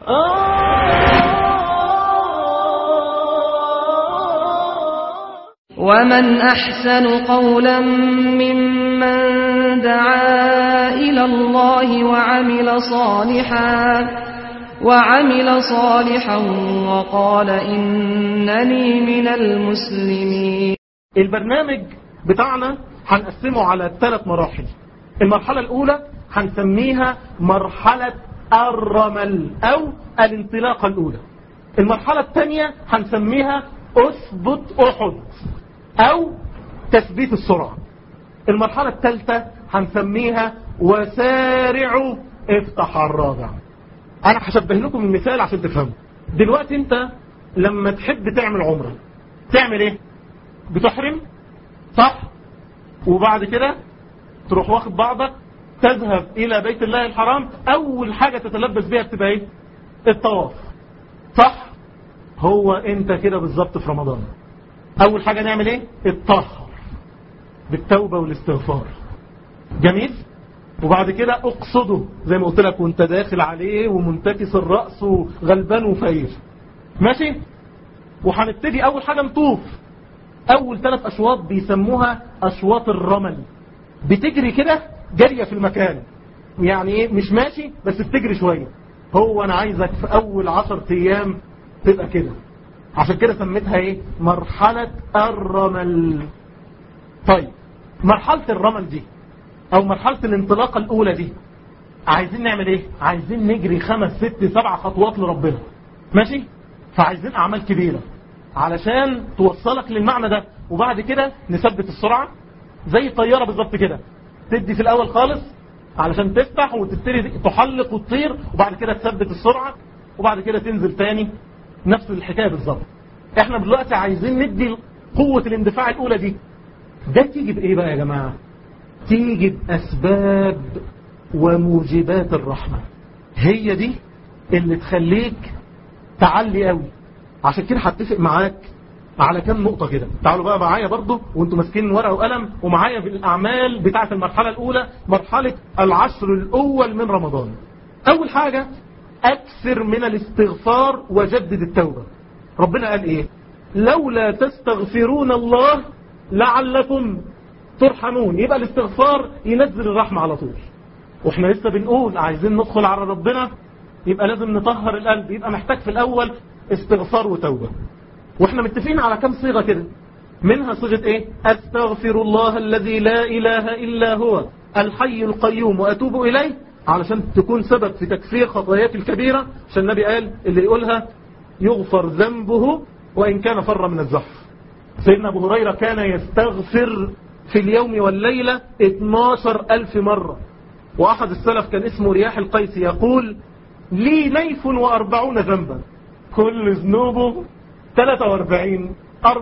ومن أحسن قولا ممن دعا إلى الله وعمل صالحا وعمل صالحا وقال إنني من المسلمين البرنامج بتاعنا هنقسمه على ثلاث مراحل المرحلة الأولى هنسميها مرحلة الرمل أو الانطلاقة الأولى المرحلة الثانية هنسميها أثبت أحد أو تثبيت السرعة المرحلة الثالثة هنسميها وسارعوا افتح الرابع أنا هشبه لكم المثال عشان تفهموا دلوقتي أنت لما تحب تعمل عمرة تعمل إيه بتحرم صح وبعد كده تروح واخد بعضك تذهب إلى بيت الله الحرام أول حاجة تتلبس بيها بتبقى إيه الطواف صح هو أنت كده بالظبط في رمضان أول حاجة نعمل إيه الطهر بالتوبة والاستغفار جميل وبعد كده اقصده زي ما قلت لك وانت داخل عليه ومنتكس الرأس وغلبان وفقير ماشي وهنبتدي اول حاجة نطوف اول ثلاث اشواط بيسموها اشواط الرمل بتجري كده جارية في المكان يعني ايه مش ماشي بس بتجري شوية هو انا عايزك في اول عشر ايام تبقى كده عشان كده سميتها ايه مرحلة الرمل طيب مرحلة الرمل دي او مرحلة الانطلاقة الاولى دي عايزين نعمل ايه عايزين نجري خمس ست سبع خطوات لربنا ماشي فعايزين اعمال كبيرة علشان توصلك للمعنى ده وبعد كده نثبت السرعة زي الطيارة بالظبط كده تدي في الاول خالص علشان تفتح وتبتدي تحلق وتطير وبعد كده تثبت السرعة وبعد كده تنزل تاني نفس الحكاية بالظبط احنا دلوقتي عايزين ندي قوة الاندفاع الاولى دي ده تيجي بايه بقى يا جماعة تيجي باسباب وموجبات الرحمة هي دي اللي تخليك تعلي قوي عشان كده هتفق معاك على كام نقطة كده تعالوا بقى معايا برضو وانتوا ماسكين ورقة وقلم ومعايا بالأعمال بتاعة المرحلة الأولى مرحلة العشر الأول من رمضان أول حاجة أكثر من الاستغفار وجدد التوبة ربنا قال إيه لولا تستغفرون الله لعلكم ترحمون يبقى الاستغفار ينزل الرحمة على طول واحنا لسه بنقول عايزين ندخل على ربنا يبقى لازم نطهر القلب يبقى محتاج في الأول استغفار وتوبة واحنا متفقين على كم صيغة كده منها صيغة ايه استغفر الله الذي لا اله الا هو الحي القيوم واتوب اليه علشان تكون سبب في تكفير خطاياك الكبيرة عشان النبي قال اللي يقولها يغفر ذنبه وان كان فر من الزحف سيدنا ابو هريرة كان يستغفر في اليوم والليلة 12 ألف مرة وأحد السلف كان اسمه رياح القيس يقول لي نيف وأربعون ذنبا كل ذنوبه 43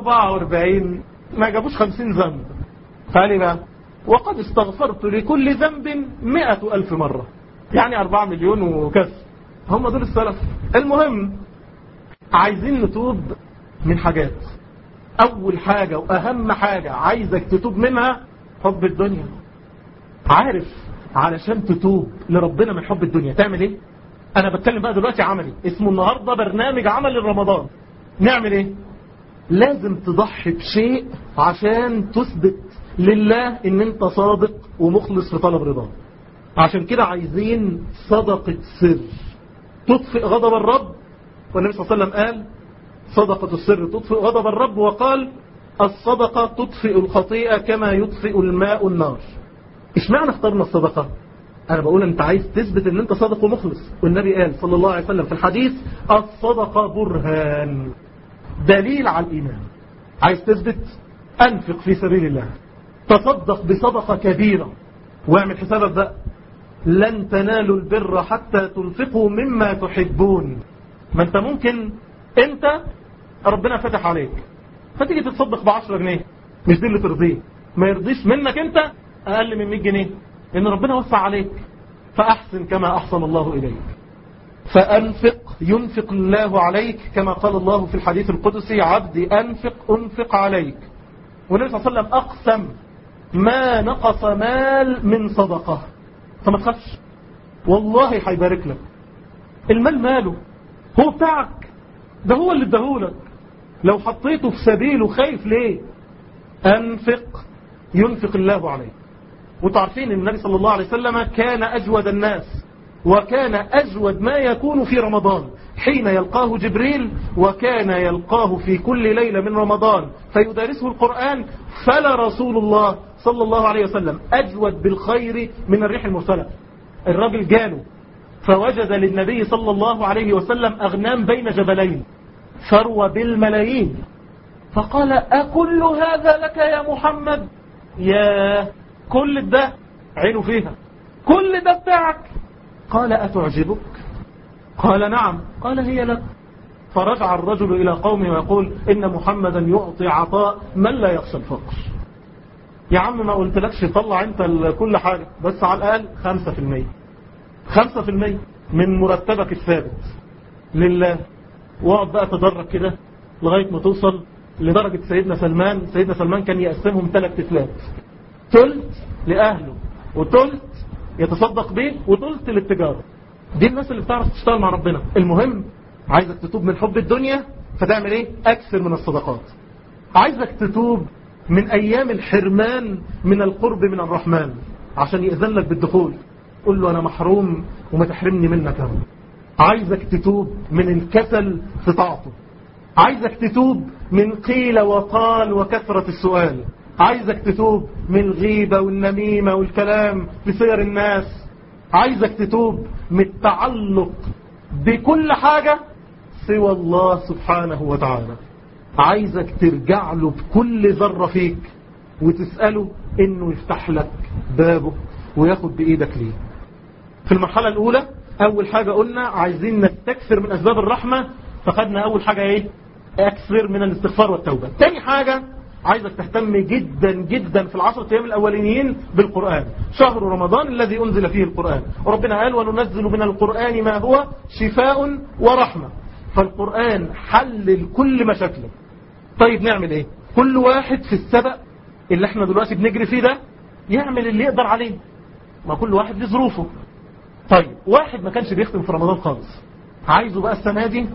44 ما جابوش 50 ذنب فقال بقى وقد استغفرت لكل ذنب 100 ألف مرة يعني 4 مليون وكسر هم دول السلف المهم عايزين نتوب من حاجات أول حاجة وأهم حاجة عايزك تتوب منها حب الدنيا عارف علشان تتوب لربنا من حب الدنيا تعمل ايه انا بتكلم بقى دلوقتي عملي اسمه النهاردة برنامج عمل رمضان نعمل ايه لازم تضحي بشيء عشان تثبت لله ان انت صادق ومخلص في طلب رضاه عشان كده عايزين صدقة سر تطفئ غضب الرب والنبي صلى الله عليه وسلم قال صدقة السر تطفئ غضب الرب وقال الصدقة تطفئ الخطيئة كما يطفئ الماء النار اشمعنى اخترنا الصدقة انا بقول انت عايز تثبت ان انت صادق ومخلص والنبي قال صلى الله عليه وسلم في الحديث الصدقة برهان دليل على الايمان عايز تثبت انفق في سبيل الله تصدق بصدقة كبيرة واعمل حسابك بقى لن تنالوا البر حتى تنفقوا مما تحبون ما انت ممكن انت ربنا فتح عليك فتيجي تتصدق بعشرة جنيه مش دي اللي ترضيه ما يرضيش منك انت اقل من 100 جنيه لان ربنا وسع عليك فاحسن كما احسن الله اليك فانفق ينفق الله عليك كما قال الله في الحديث القدسي عبدي انفق انفق عليك والنبي صلى الله عليه وسلم اقسم ما نقص مال من صدقة فما تخافش والله هيبارك لك المال ماله هو بتاعك ده هو اللي اداهولك لو حطيته في سبيله خايف ليه أنفق ينفق الله عليك وانتوا عارفين ان النبي صلى الله عليه وسلم كان أجود الناس وكان أجود ما يكون في رمضان حين يلقاه جبريل وكان يلقاه في كل ليلة من رمضان فيدارسه القرآن فلا رسول الله صلى الله عليه وسلم أجود بالخير من الريح المرسلة الراجل جاله فوجد للنبي صلى الله عليه وسلم أغنام بين جبلين ثروة بالملايين فقال أكل هذا لك يا محمد يا كل ده عينه فيها كل ده بتاعك قال أتعجبك قال نعم قال هي لك فرجع الرجل إلى قومه ويقول إن محمدا يعطي عطاء من لا يخشى الفقر يا عم ما قلتلكش طلع انت كل حاجة بس على الأقل خمسة في المية خمسة في المية من مرتبك الثابت لله واقعد بقى تدرج كده لغاية ما توصل لدرجة سيدنا سلمان سيدنا سلمان كان يقسمهم ثلاث تفلات تلت لأهله وتلت يتصدق به وتلت للتجارة دي الناس اللي بتعرف تشتغل مع ربنا المهم عايزك تتوب من حب الدنيا فتعمل ايه اكثر من الصدقات عايزك تتوب من ايام الحرمان من القرب من الرحمن عشان يأذن لك بالدخول قل له انا محروم وما تحرمني منك يا رب عايزك تتوب من الكسل في طاعته عايزك تتوب من قيل وقال وكثرة السؤال عايزك تتوب من الغيبة والنميمة والكلام بسير الناس عايزك تتوب من التعلق بكل حاجة سوى الله سبحانه وتعالى عايزك ترجع له بكل ذرة فيك وتسأله انه يفتح لك بابه وياخد بإيدك ليه في المرحلة الأولى أول حاجة قلنا عايزين نستكثر من أسباب الرحمة فخدنا أول حاجة إيه أكثر من الاستغفار والتوبة تاني حاجة عايزك تهتم جدا جدا في العشرة أيام الأولين بالقرآن شهر رمضان الذي أنزل فيه القرآن وربنا قال وننزل من القرآن ما هو شفاء ورحمة فالقرآن حل كل مشاكله طيب نعمل ايه كل واحد في السبق اللي احنا دلوقتي بنجري فيه ده يعمل اللي يقدر عليه ما كل واحد له ظروفه طيب واحد ما كانش بيختم في رمضان خالص عايزه بقى السنة دي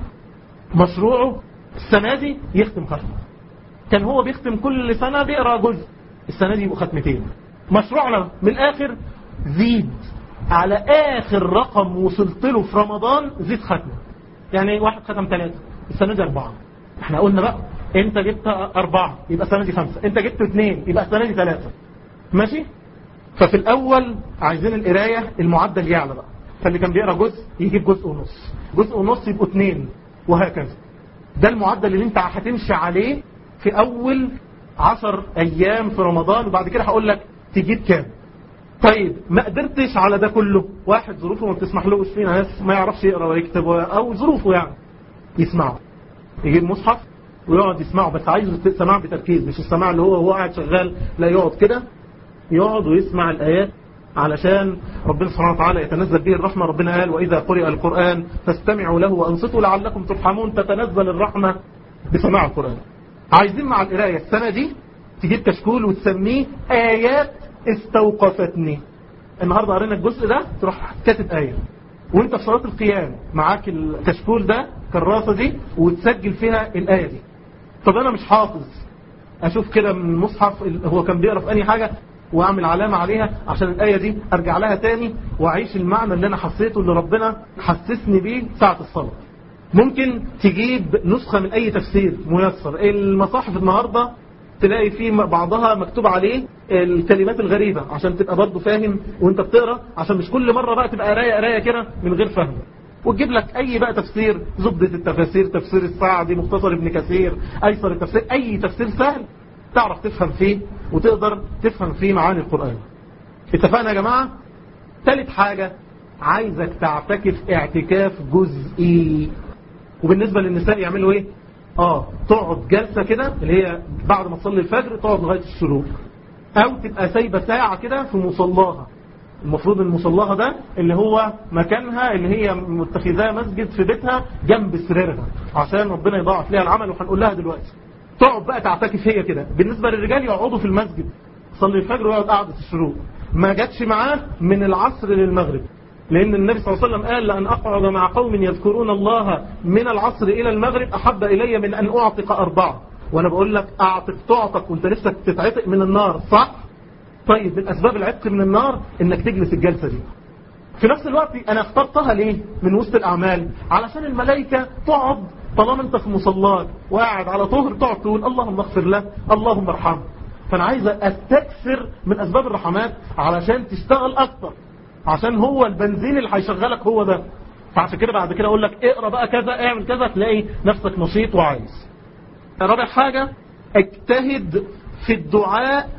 مشروعه السنة دي يختم ختمه كان هو بيختم كل سنة بيقرأ جزء السنة دي يبقوا ختمتين مشروعنا من الآخر زيد على آخر رقم وصلت له في رمضان زيد ختمه يعني واحد ختم ثلاثة السنة دي أربعة احنا قلنا بقى انت جبت أربعة يبقى السنة دي خمسة انت جبت اثنين يبقى السنة دي ثلاثة ماشي ففي الأول عايزين القراية المعدل يعلى بقى فاللي كان بيقرأ جزء يجيب جزء ونص جزء ونص يبقوا اثنين وهكذا ده المعدل اللي انت هتمشي عليه في أول عشر أيام في رمضان وبعد كده هقول لك تجيب كام طيب ما قدرتش على ده كله واحد ظروفه ما بتسمحلوش فينا ناس ما يعرفش يقرأ ويكتب أو ظروفه يعني يسمعه يجيب مصحف ويقعد يسمعه بس عايزه سماع بتركيز مش السماع اللي هو هو قاعد شغال لا يقعد كده يقعد ويسمع الآيات علشان ربنا سبحانه وتعالى يتنزل به الرحمة ربنا قال وإذا قرئ القرآن فاستمعوا له وأنصتوا لعلكم ترحمون تتنزل الرحمة بسماع القرآن عايزين مع القراية السنة دي تجيب كشكول وتسميه آيات استوقفتني النهاردة قرينا الجزء ده تروح كاتب آية وانت في صلاة القيام معاك الكشكول ده كراسة دي وتسجل فيها الآية دي طب انا مش حافظ اشوف كده من المصحف هو كان بيقرا في اي حاجة واعمل علامة عليها عشان الآية دي ارجع لها تاني واعيش المعنى اللي انا حسيته اللي ربنا حسسني بيه ساعة الصلاة ممكن تجيب نسخة من اي تفسير ميسر المصاحف النهاردة تلاقي في بعضها مكتوب عليه الكلمات الغريبة عشان تبقى برضه فاهم وانت بتقرا عشان مش كل مرة بقى تبقى قرايه قرايه كده من غير فهم وتجيب لك اي بقى تفسير زبدة التفاسير تفسير السعدي مختصر ابن كثير ايسر التفسير اي تفسير سهل تعرف تفهم فيه وتقدر تفهم فيه معاني القرآن اتفقنا يا جماعة ثالث حاجة عايزك تعتكف اعتكاف جزئي وبالنسبة للنساء يعملوا ايه اه تقعد جلسة كده اللي هي بعد ما تصلي الفجر تقعد لغاية الشروق او تبقى سايبة ساعة كده في مصلاها المفروض المصلاها ده اللي هو مكانها اللي هي متخذاه مسجد في بيتها جنب سريرها عشان ربنا يضاعف ليها العمل وهنقول لها دلوقتي تقعد بقى تعتكف هي كده بالنسبة للرجال يقعدوا في المسجد صلي الفجر ويقعد قعدة الشروق ما جاتش معاه من العصر للمغرب لأن النبي صلى الله عليه وسلم قال لأن أقعد مع قوم يذكرون الله من العصر إلى المغرب أحب إلي من أن أعتق أربعة وأنا بقول لك أعتق تعتق وأنت نفسك تتعتق من النار صح؟ طيب من أسباب العتق من النار إنك تجلس الجلسة دي في نفس الوقت أنا اخترتها ليه من وسط الأعمال علشان الملائكة تقعد طالما أنت في مصلاك وقاعد على طهر تقعد تقول اللهم اغفر له اللهم ارحمه فأنا عايز أستكثر من أسباب الرحمات علشان تشتغل أكتر عشان هو البنزين اللي هيشغلك هو ده فعشان كده بعد كده اقول لك اقرا بقى كذا اعمل كذا تلاقي نفسك نشيط وعايز رابع حاجة اجتهد في الدعاء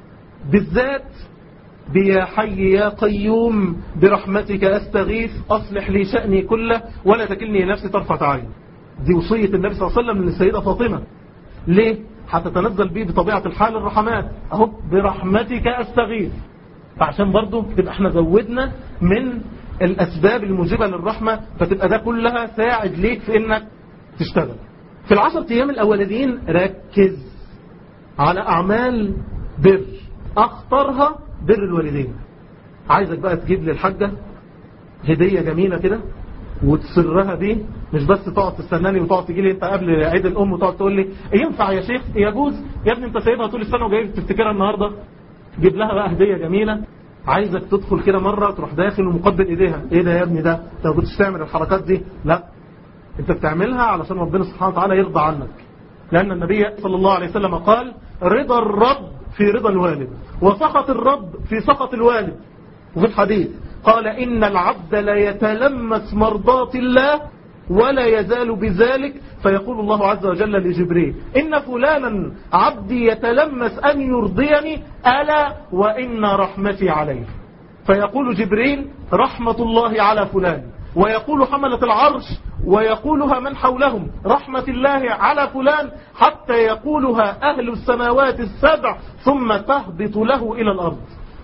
بالذات بيا حي يا قيوم برحمتك استغيث اصلح لي شأني كله ولا تكلني نفسي طرفة عين دي وصية النبي صلى الله عليه وسلم للسيدة فاطمة ليه؟ هتتنزل به بطبيعة الحال الرحمات اهو برحمتك استغيث فعشان برضو تبقى احنا زودنا من الاسباب الموجبة للرحمة فتبقى ده كلها ساعد ليك في انك تشتغل في العشر ايام الاولانيين ركز على اعمال بر اخطرها بر الوالدين عايزك بقى تجيب لي الحاجة هدية جميلة كده وتسرها دي مش بس تقعد تستناني وتقعد تجي لي انت قبل عيد الام وتقعد تقول لي ينفع يا شيخ يجوز يا ابني انت سايبها طول السنه وجاي تفتكرها النهارده جيب لها بقى هديه جميله عايزك تدخل كده مره تروح داخل ومقبل ايديها ايه ده يا ابني ده انت ما كنتش تعمل الحركات دي لا انت بتعملها علشان ربنا سبحانه وتعالى يرضى عنك لان النبي صلى الله عليه وسلم قال رضا الرب في رضا الوالد وسخط الرب في سخط الوالد وفي الحديث قال إن العبد لا يتلمس مرضات الله ولا يزال بذلك فيقول الله عز وجل لجبريل إن فلانا عبدي يتلمس أن يرضيني ألا وإن رحمتي عليه فيقول جبريل رحمة الله على فلان ويقول حملة العرش ويقولها من حولهم رحمة الله على فلان حتى يقولها أهل السماوات السبع ثم تهبط له إلى الأرض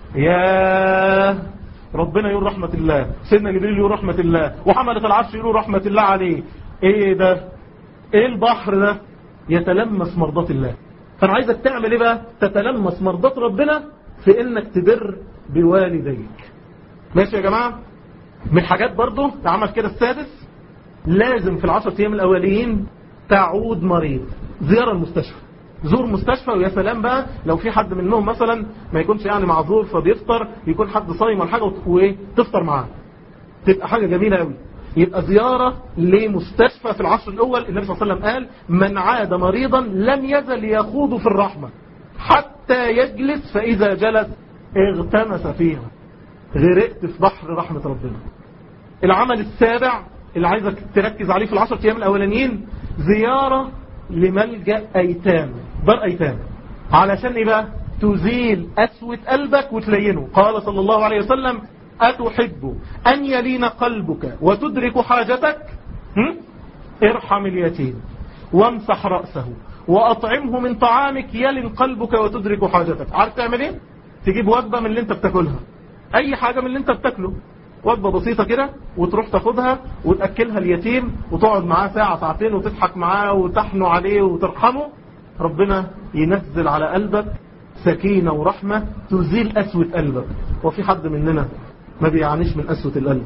يا ربنا يقول رحمة الله سيدنا جبريل يقول رحمة الله وحملة العرش يقول رحمة الله عليه ايه ده ايه البحر ده يتلمس مرضات الله فانا عايزك تعمل ايه بقى تتلمس مرضات ربنا في انك تبر بوالديك ماشي يا جماعة من حاجات برضو تعمل كده السادس لازم في العشر ايام الاوليين تعود مريض زيارة المستشفى زور مستشفى ويا سلام بقى لو في حد منهم مثلا ما يكونش يعني معذور فبيفطر يكون حد صايم ولا حاجه وايه تفطر معاه تبقى حاجه جميله قوي يبقى زيارة لمستشفى في العصر الأول النبي صلى الله عليه وسلم قال من عاد مريضا لم يزل يخوض في الرحمة حتى يجلس فإذا جلس اغتمس فيها غرقت في بحر رحمة ربنا العمل السابع اللي عايزك تركز عليه في العشر أيام الأولانيين زيارة لملجأ أيتام دار أيتام علشان إيه بقى تزيل أسوة قلبك وتلينه قال صلى الله عليه وسلم أتحب أن يلين قلبك وتدرك حاجتك هم؟ ارحم اليتيم وامسح رأسه وأطعمه من طعامك يلن قلبك وتدرك حاجتك عارف تعمل ايه تجيب وجبة من اللي انت بتاكلها اي حاجة من اللي انت بتاكله وجبة بسيطة كده وتروح تاخدها وتأكلها اليتيم وتقعد معاه ساعة ساعتين وتضحك معاه وتحنو عليه وترحمه ربنا ينزل على قلبك سكينة ورحمة تزيل أسوة قلبك وفي حد مننا ما بيعانيش من أسوة القلب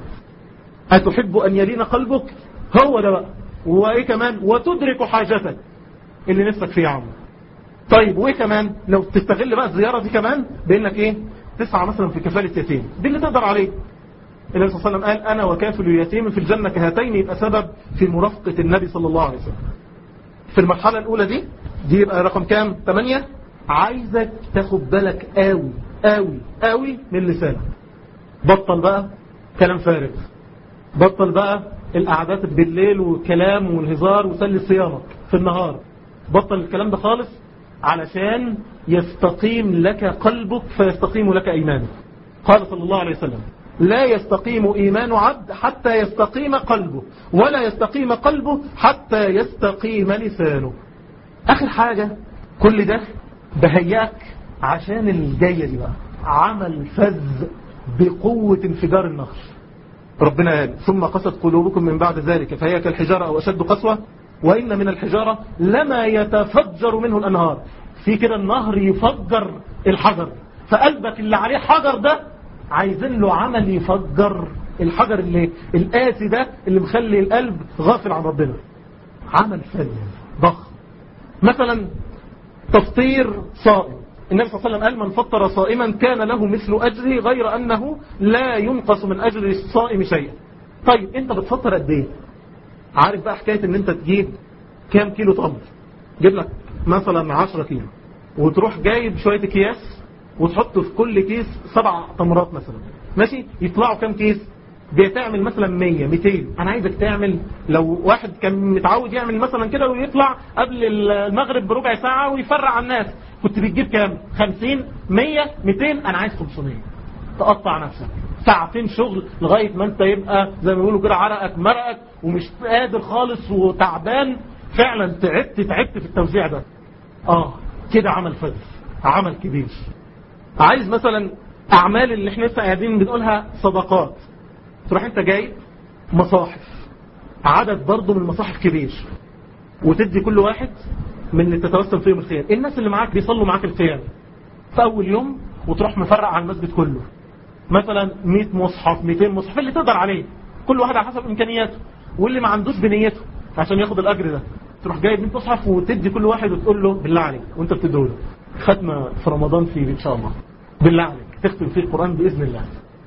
أتحب أن يلين قلبك هو ده بقى وإيه كمان وتدرك حاجتك اللي نفسك فيه عمو طيب وإيه كمان لو تستغل بقى الزيارة دي كمان بإنك إيه تسعى مثلا في كفالة يتيم دي اللي تقدر عليه النبي صلى الله عليه وسلم قال أنا وكافل اليتيم في الجنة كهاتين يبقى سبب في مرافقة النبي صلى الله عليه وسلم في المرحلة الأولى دي دي يبقى رقم كام 8 عايزك تاخد بالك قوي قوي قوي من لسانك بطل بقى كلام فارغ بطل بقى القعدات بالليل والكلام والهزار وسل صيامك في النهار بطل الكلام ده خالص علشان يستقيم لك قلبك فيستقيم لك ايمانك قال صلى الله عليه وسلم لا يستقيم إيمان عبد حتى يستقيم قلبه ولا يستقيم قلبه حتى يستقيم لسانه آخر حاجة كل ده بهيئك عشان الجاية دي بقى عمل فز بقوة انفجار النهر ربنا قال ثم قست قلوبكم من بعد ذلك فهي كالحجارة أو أشد قسوة وإن من الحجارة لما يتفجر منه الأنهار في كده النهر يفجر الحجر فقلبك اللي عليه حجر ده عايزين له عمل يفجر الحجر اللي القاسي ده اللي مخلي القلب غافل عن ربنا عمل فن ضخم مثلا تفطير صائم النبي صلى الله عليه وسلم قال من فطر صائما كان له مثل أجره غير أنه لا ينقص من أجر الصائم شيئا طيب انت بتفطر قد ايه عارف بقى حكاية ان انت تجيب كام كيلو تمر جيب لك مثلا 10 كيلو وتروح جايب شوية اكياس وتحط في كل كيس سبع تمرات مثلا ماشي يطلعوا كام كيس بتعمل مثلا 100 200 انا عايزك تعمل لو واحد كان متعود يعمل مثلا كده ويطلع قبل المغرب بربع ساعة ويفرع على الناس كنت بتجيب كام 50 100 200 انا عايز 500 تقطع نفسك ساعتين شغل لغاية ما انت يبقى زي ما بيقولوا كده عرقك مرقك ومش قادر خالص وتعبان فعلا تعبت تعبت في التوزيع ده اه كده عمل فذ عمل كبير عايز مثلا اعمال اللي احنا لسه قاعدين بنقولها صدقات تروح انت جاي مصاحف عدد برضه من المصاحف كبير وتدي كل واحد من اللي تتوسم فيهم الخير الناس اللي معاك بيصلوا معاك القيام في اول يوم وتروح مفرق على المسجد كله مثلا 100 مصحف 200 مصحف اللي تقدر عليه كل واحد على حسب امكانياته واللي ما عندوش بنيته عشان ياخد الاجر ده تروح جايب 100 مصحف وتدي كل واحد وتقول له بالله عليك وانت بتديه له ختمه في رمضان في ان شاء الله بالله عليك تختم فيه القران باذن الله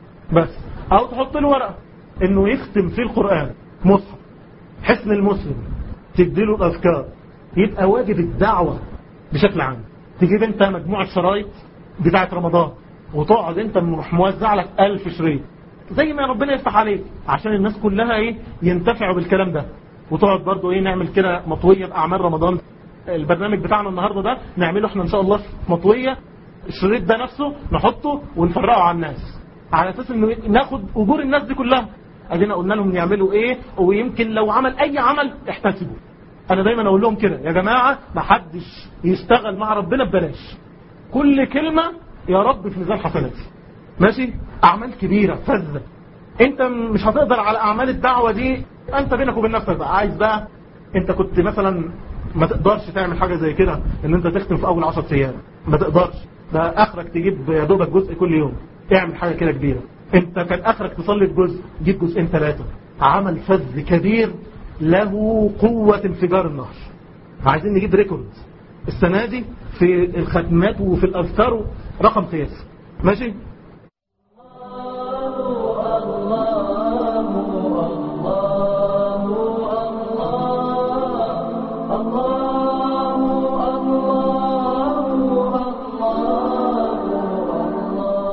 بس او تحط له ورقه انه يختم فيه القران مصحف حسن المسلم تدي له الاذكار يبقى واجب الدعوه بشكل عام تجيب انت مجموعه شرايط بتاعه رمضان وتقعد انت موزع لك ألف شريط زي ما ربنا يفتح عليك عشان الناس كلها ايه ينتفعوا بالكلام ده وتقعد برضو ايه نعمل كده مطوية بأعمال رمضان البرنامج بتاعنا النهاردة ده نعمله احنا ان شاء الله في مطوية الشريط ده نفسه نحطه ونفرقه على الناس على اساس انه ناخد اجور الناس دي كلها ادينا قلنا لهم يعملوا ايه ويمكن لو عمل اي عمل احتسبوا انا دايما اقول لهم كده يا جماعة ما حدش يشتغل مع ربنا ببلاش كل كلمة يا رب في ميزان حسناتي ماشي اعمال كبيرة فذة انت مش هتقدر على اعمال الدعوة دي انت بينك وبين نفسك بقى عايز بقى انت كنت مثلا ما تقدرش تعمل حاجة زي كده ان انت تختم في اول 10 ايام ما تقدرش ده اخرك تجيب يا دوبك جزء كل يوم اعمل حاجة كده كبيرة انت كان اخرك تصلي بجزء جيب جزئين ثلاثة عمل فذ كبير له قوة انفجار النهر عايزين نجيب ريكورد السنة دي في الختمات وفي الأذكار رقم قياسي ماشي